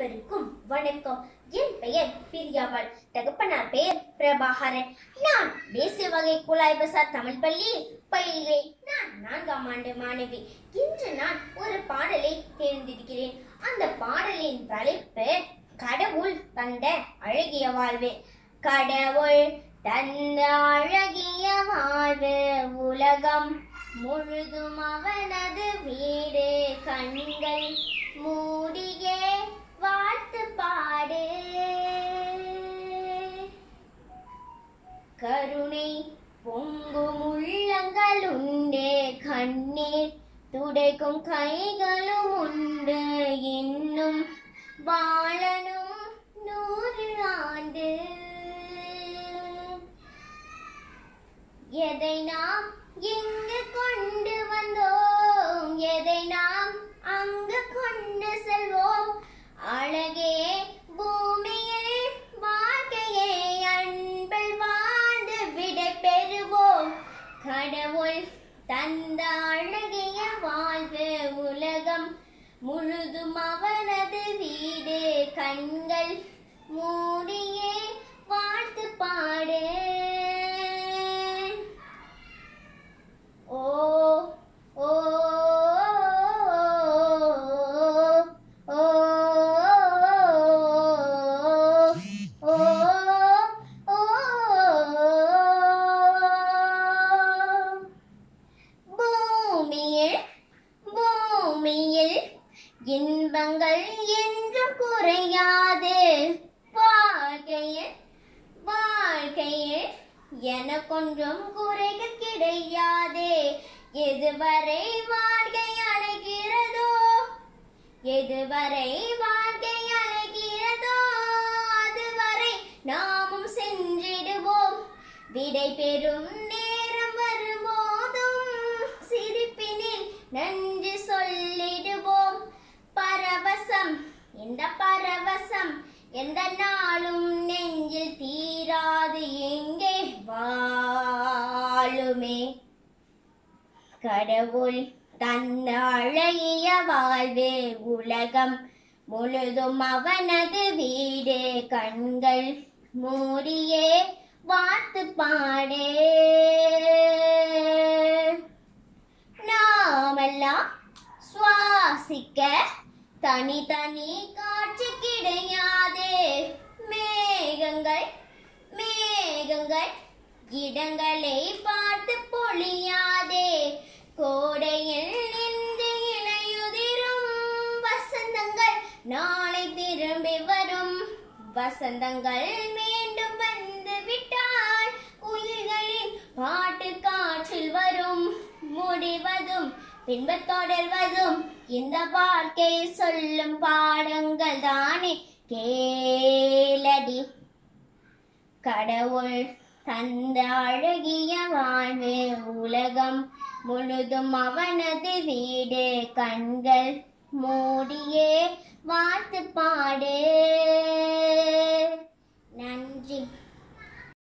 அனைவருக்கும் வணக்கம் என் பெயர் பிரியாவாள் தகப்பனார் பெயர் பிரபாகரன் நான் தேசிய வகை குழாய் பசார் தமிழ் பள்ளியில் பயில்கிறேன் நான் நான்காம் ஆண்டு மாணவி இன்று நான் ஒரு பாடலை தேர்ந்தெடுக்கிறேன் அந்த பாடலின் தலைப்பு கடவுள் தந்த அழகிய வாழ்வு கடவுள் தந்த அழகிய வாழ்வு உலகம் முழுதும் அவனது வீடு கண்கள் மூடியே வாழ்த்து பாடு கருணை பொங்கும் உள்ளங்கள் உண்டு கண்ணீர் துடைக்கும் கைகளும் உண்டு இன்னும் வாழணும் நூறு ஆண்டு எதை நாம் இங்கு கொண்டு வந்தோம் எதை நாம் அங்கு கொண்டு செல்வோம் அழகே பூமியில் வாழ்க்கையே அன்பில் வாழ்ந்து விடை பெறுவோம் கடவுள் தந்த அழகிய வாழ்வு உலகம் முழுதும் அவனது வீடு கண்கள் மூடியே வாழ்த்து பாடு ஓ ஓ ஓ ஓ பூமியில் பூமியில் இன்பங்கள் என்றும் குறையாது வாழ்க்கையில் வாழ்க்கையில் எனக்கொன்றும் குறைகள் கிடையாதே எதுவரை வாழ்க்கை அழைக்கிறதோ எதுவரை வாழ்க்கை அழைக்கிறதோ அதுவரை நாமும் சென்றிடுவோம் விடை பெறும் நேரம் வரும்போதும் சிரிப்பினில் நன்றி சொல்லிடுவோம் பரவசம் இந்த பரவசம் எந்த நாளும் நெஞ்சில் தீராது எங்கே வாழுமே கடவுள் தந்த அழகிய வாழ்வு உலகம் முழுதும் அவனது வீடு கண்கள் மூடியே வாத்து பாடு நாமெல்லாம் சுவாசிக்க தனித்தனி காட்சி கிடையாது மேகங்கள் மேகங்கள் இடங்களை பார்த்து பொழியாதே கோடையில் நின்று இலையுதிரும் வசந்தங்கள் நாளை திரும்பி வரும் வசந்தங்கள் மீண்டும் வந்து விட்டால் குயில்களின் பாட்டு காற்றில் வரும் முடிவதும் பின்பு தொடர்வதும் இந்த வாழ்க்கை சொல்லும் பாடங்கள் தானே கேளடி கடவுள் தந்த அழகிய வாழ்வு உலகம் முழுதும் அவனது வீடு கண்கள் மூடியே வாழ்த்து பாடு நன்றி